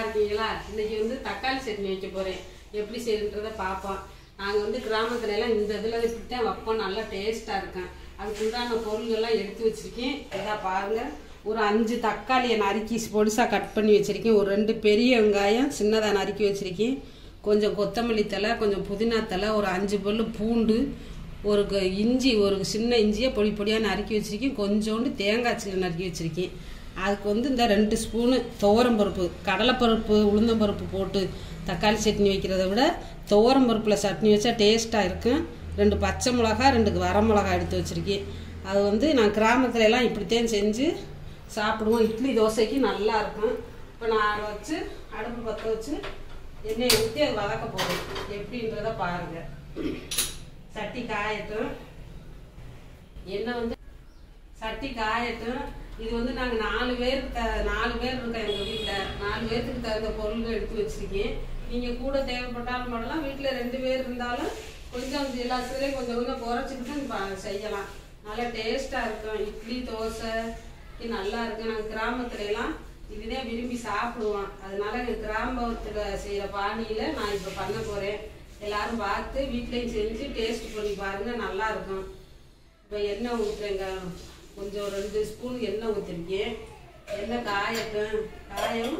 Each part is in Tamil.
இருக்கீங்களா இன்னைக்கு வந்து தக்காளி சட்னி வைக்க போறேன் எப்படி செய்யறன்றத பார்ப்போம் நாங்கள் வந்து கிராமத்துல எல்லாம் இந்த இதில் இப்படி தான் வைப்போம் நல்லா டேஸ்ட்டாக இருக்கும் அதுக்கு உண்டான பொருள்கள்லாம் எடுத்து வச்சிருக்கேன் இதா பாருங்க ஒரு அஞ்சு தக்காளியை நறுக்கி பொடிசாக கட் பண்ணி வச்சிருக்கேன் ஒரு ரெண்டு பெரிய வெங்காயம் சின்னதாக நறுக்கி வச்சிருக்கேன் கொஞ்சம் கொத்தமல்லி தழை கொஞ்சம் புதினா தழை ஒரு அஞ்சு பல்லு பூண்டு ஒரு க- இஞ்சி ஒரு சின்ன இஞ்சியை பொடி பொடியாக நறுக்கி வச்சிருக்கேன் கொஞ்சோண்டு தேங்காய் சில்லு நறுக்கி வச்சிருக்கேன் அதுக்கு வந்து இந்த ரெண்டு ஸ்பூனு துவரம்பருப்பு கடலைப்பருப்பு உளுந்தம்பருப்பு போட்டு தக்காளி சட்னி வைக்கிறத விட துவரம்பருப்பில் சட்னி வச்சா டேஸ்ட்டாக இருக்கும் ரெண்டு பச்சை மிளகா ரெண்டு வர மிளகா எடுத்து வச்சிருக்கேன் அது வந்து நான் கிராமத்துல எல்லாம் இப்படித்தான் செஞ்சு சாப்பிடுவோம் இட்லி தோசைக்கு நல்லா இருக்கும் இப்போ நான் அதை வச்சு அடுப்பு பற்ற வச்சு எண்ணெயை ஊற்றி அது வதக்க போகிறேன் எப்படின்றத பாருங்கள் சட்டி காயட்டும் எண்ணெய் வந்து சட்டி காயட்டும் இது வந்து நாங்கள் நாலு பேர் த நாலு பேர் இருக்கோம் எங்கள் வீட்டில் நாலு பேர்த்துக்கு தகுந்த பொருள்கள் எடுத்து வச்சிருக்கேன் நீங்கள் கூட தேவைப்பட்டாலும் பண்ணலாம் வீட்டில் ரெண்டு பேர் இருந்தாலும் கொஞ்சம் எல்லாத்துலேயும் கொஞ்சம் கொஞ்சம் குறைச்சிக்கிட்டு ப- செய்யலாம் நல்லா டேஸ்ட்டாக இருக்கும் இட்லி தோசை இது நல்லா இருக்கும் நாங்கள் கிராமத்துல எல்லாம் இதுதான் விரும்பி சாப்பிடுவோம் அதனால எங்கள் கிராமத்தில் செய்கிற பாணியில் நான் இப்போ பண்ண போகிறேன் எல்லாரும் பார்த்து வீட்லேயும் செஞ்சு டேஸ்ட் பண்ணி பாருங்க நல்லா இருக்கும் இப்போ எண்ணெய் ஊற்றுறேங்க கொஞ்சம் ஒரு ரெண்டு ஸ்பூன் எண்ணெய் ஊற்றிருக்கேன் எண்ணெய் காயட்டும் காயம்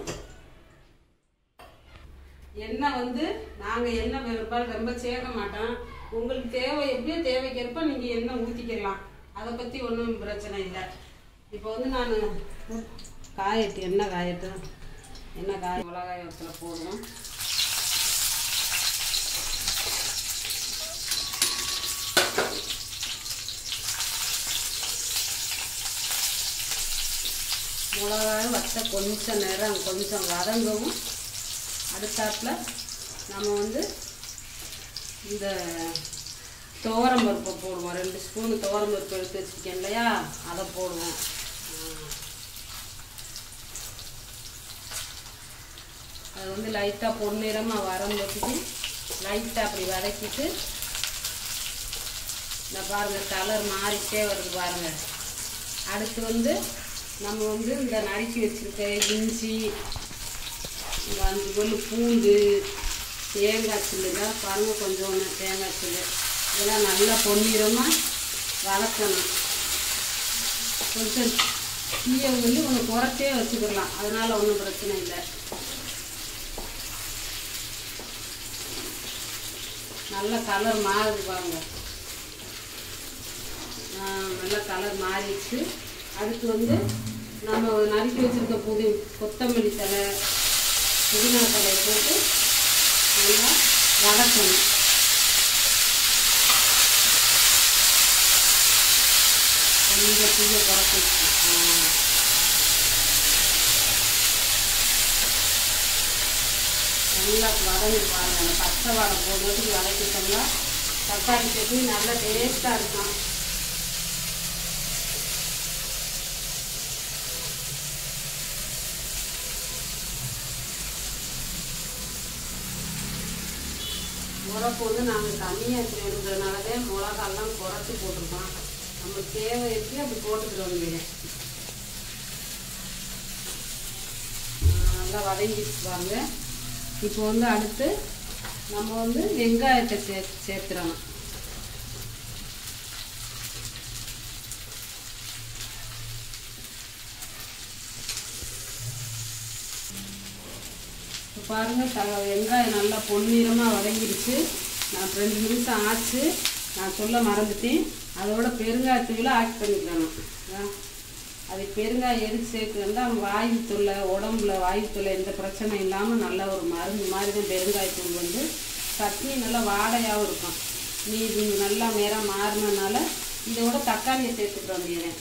எண்ணெய் வந்து நாங்கள் எண்ணெய் பெரும்பாலும் ரொம்ப சேர்க்க மாட்டோம் உங்களுக்கு தேவை எப்படியோ தேவைக்கிறப்ப நீங்கள் எண்ணெய் ஊற்றிக்கலாம் அதை பற்றி ஒன்றும் பிரச்சனை இல்லை இப்போ வந்து நான் காயட்டு எண்ணெய் காயட்டும் எண்ணெய் காய மிளகாய் வத்தல போடுவோம் மிளகாய் வத்த கொஞ்சம் நேரம் கொஞ்சம் வதங்கவும் அடுத்தாப்புல நம்ம வந்து இந்த துவரம் பருப்பை போடுவோம் ரெண்டு ஸ்பூன் துவரம் பருப்பு எடுத்து வச்சுருக்கேன் இல்லையா அதை போடுவோம் ஆ. அது வந்து லைட்டாக பொன்னிறமாக வரம்பட்டுட்டு லைட்டாக அப்படி வதக்கிட்டு இந்த பாருங்க கலர் மாறிட்டே வருது பாருங்க அடுத்து வந்து நம்ம வந்து இந்த நறுக்கி வச்சிருக்க இஞ்சி இந்த அஞ்சு பல்லு பூண்டு தேங்காய் சில்லுங்க பாருங்க கொஞ்சம் தேங்காய் சில்லு இதெல்லாம் நல்லா பொன்னிறமாக வதக்கணும் கொஞ்சம் தீயை வந்து கொஞ்சம் குறைச்சே வச்சுக்கலாம் அதனால ஒன்றும் பிரச்சனை இல்லை நல்ல கலர் மாறுது பாருங்க ஆஹ் நல்ல கலர் மாறிடுச்சு அடுத்து வந்து நம்ம நறுக்கி வச்சிருக்க புதி கொத்தமல்லி தழை புதினா தழையை போட்டு நல்லா வதக்கணும் கொஞ்சம் தீயை குறைச்சி நல்லா வதங்கி பாருங்க அந்த பச்சை வாடை போடுறதுக்கு வதக்கிட்டோம்னா தக்காளி சட்னி நல்லா டேஸ்ட்டாக இருக்கும் உரப்பு வந்து நாங்கள் கம்மியாக செய்யறதுனால தான் மிளகாலாம் குறைச்சி போட்டிருக்கோம் நம்ம தேவை எப்படி அப்படி போட்டுக்கிற வேண்டியது நல்லா வதங்கிட்டு பாருங்க இப்போ வந்து அடுத்து நம்ம வந்து வெங்காயத்தை சே சேர்த்துறணும் இப்போ பாருங்க த வெங்காயம் நல்லா பொன்னிறமாக வதங்கிடுச்சு நான் ரெண்டு நிமிஷம் ஆச்சு நான் சொல்ல மறந்துட்டேன் அதோட பெருங்காயத்தூளை ஆட் பண்ணிக்கணும் ஆ. அது பெருங்காயம் எதுக்கு சேர்க்குறதா வாயு தொல்லை உடம்புல வாயு தொல்லை எந்த பிரச்சனை இல்லாமல் நல்ல ஒரு மருந்து மாதிரி தான் பெருங்காயத்தூள் வந்து சட்னி நல்லா வாடையாகவும் இருக்கும் நீ இது நல்லா நேரம் மாறினனால இதோட தக்காளியை சேர்த்துக்க வேண்டியது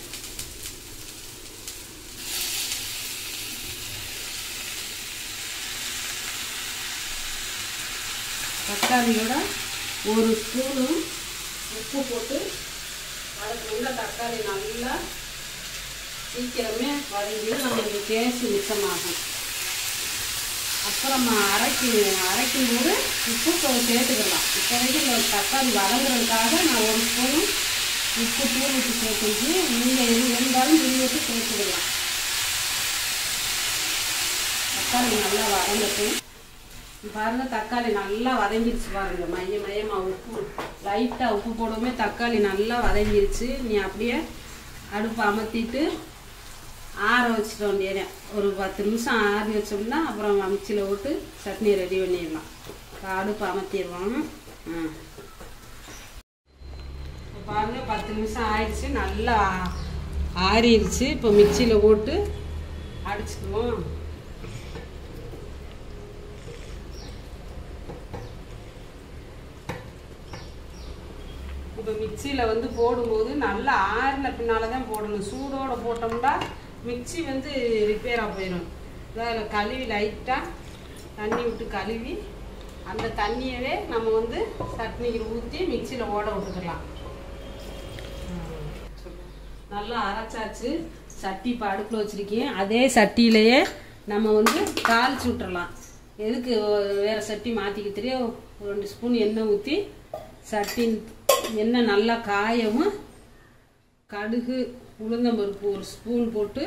தக்காளியோட ஒரு ஸ்பூனு உப்பு போட்டு அதுக்கு உள்ள தக்காளி நல்லா சீக்கிரமே வதங்கிடும் நம்மளுக்கு டேஸ்ட் மிச்சமாகும் அப்புறம் அரைக்கி அரைக்கும் போது உப்பு கொஞ்சம் சேர்த்துக்கலாம் இப்போதைக்கு இந்த தக்காளி வதங்குறதுக்காக நான் ஒரு ஸ்பூன் உப்பு தூள் விட்டு சேர்த்துச்சு நீங்கள் எது இருந்தாலும் தூள் விட்டு சேர்த்துக்கலாம் தக்காளி நல்லா வதங்கட்டும் பாருங்க தக்காளி நல்லா வதங்கிருச்சு பாருங்க மைய மையமா உப்பு லைட்டாக உப்பு போடவுமே தக்காளி நல்லா வதங்கிருச்சு நீ அப்படியே அடுப்பு அமர்த்திட்டு ஆற வச்சிட வேண்டியது ஒரு பத்து நிமிஷம் ஆறி வச்சோம்னா அப்புறம் மிக்சியில் போட்டு சட்னி ரெடி பண்ணிடலாம் இப்போ அடுப்பு அமர்த்திடுவோம் ஆ இப்போ பாருங்க பத்து நிமிஷம் ஆயிடுச்சு நல்லா ஆறிடுச்சு இப்போ மிக்சியில் போட்டு அடிச்சுக்குவோம் இப்போ மிக்சியில் வந்து போடும்போது நல்லா ஆறின பின்னால் தான் போடணும் சூடோடு போட்டோம்னா மிக்சி வந்து ரிப்பேராக போயிடும் அதில் கழுவி லைட்டாக தண்ணி விட்டு கழுவி அந்த தண்ணியவே நம்ம வந்து சட்னிக்கு ஊற்றி மிக்சியில் ஓட விட்டுக்கலாம் நல்லா அரைச்சாச்சு சட்டி இப்போ அடுப்பில் வச்சுருக்கேன் அதே சட்டியிலையே நம்ம வந்து தாளிச்சு விட்டுறலாம் எதுக்கு வேறு சட்டி மாற்றிக்க தெரியும் ஒரு ரெண்டு ஸ்பூன் எண்ணெய் ஊற்றி சட்டி எண்ணெய் நல்லா காயவும் கடுகு உளுந்தம்பருப்பு ஒரு ஸ்பூன் போட்டு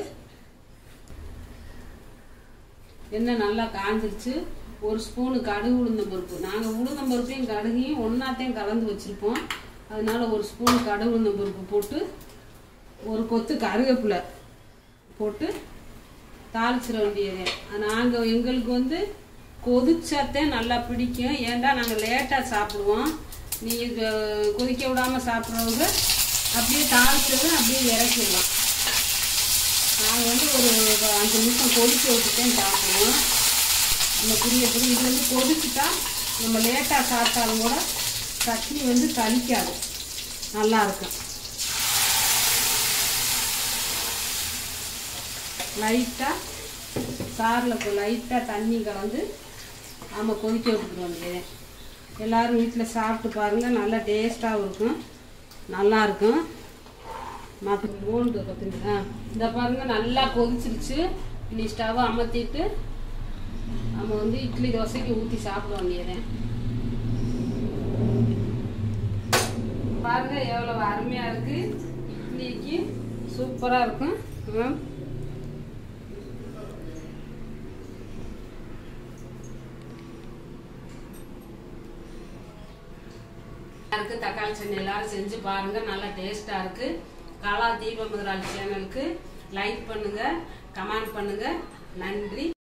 எண்ணெய் நல்லா காஞ்சிருச்சு ஒரு ஸ்பூனு கடுகு உளுந்தம்பருப்பு நாங்கள் உளுந்தம்பருப்பையும் கடுகையும் ஒன்றாத்தையும் கலந்து வச்சுருப்போம் அதனால ஒரு ஸ்பூன் கடுகு உளுந்தம்பருப்பு போட்டு ஒரு கொத்து கருவேப்பிலை போட்டு தாளிச்சிட வேண்டியது நாங்கள் எங்களுக்கு வந்து கொதிச்சாத்தே நல்லா பிடிக்கும் ஏன்டா நாங்கள் லேட்டாக சாப்பிடுவோம் நீங்கள் கொதிக்க விடாமல் சாப்பிட்றவங்க அப்படியே தாளிச்சது அப்படியே இறக்கிடலாம் நாங்கள் வந்து ஒரு அஞ்சு நிமிஷம் கொதிக்க விட்டுட்டேன் சாப்பிடுவோம் நம்ம புரிய புரிய இது வந்து கொதிச்சுட்டா நம்ம லேட்டாக சாப்பிட்டாலும் கூட சட்னி வந்து கழிக்காது நல்லா இருக்கும் லைட்டாக சாரில் இப்போ லைட்டாக தண்ணி கலந்து நம்ம கொதிக்க விட்டுக்க வேண்டியது எல்லோரும் வீட்டில் சாப்பிட்டு பாருங்கள் நல்லா டேஸ்ட்டாகவும் இருக்கும் நல்லா இருக்கும் மற்ற மூணு பார்த்துங்க இந்த பாருங்கள் நல்லா கொதிச்சிருச்சு இனி ஸ்டவ்வை அமர்த்திட்டு நம்ம வந்து இட்லி தோசைக்கு ஊற்றி சாப்பிட வேண்டியது பாருங்க எவ்வளவு அருமையா இருக்கு இட்லிக்கு சூப்பரா இருக்கும் ம். இருக்கு தக்காளி சட்னி எல்லாரும் செஞ்சு பாருங்க நல்லா டேஸ்டா இருக்கு கலா தீப முதலாளி சேனலுக்கு லைக் பண்ணுங்க கமெண்ட் பண்ணுங்க நன்றி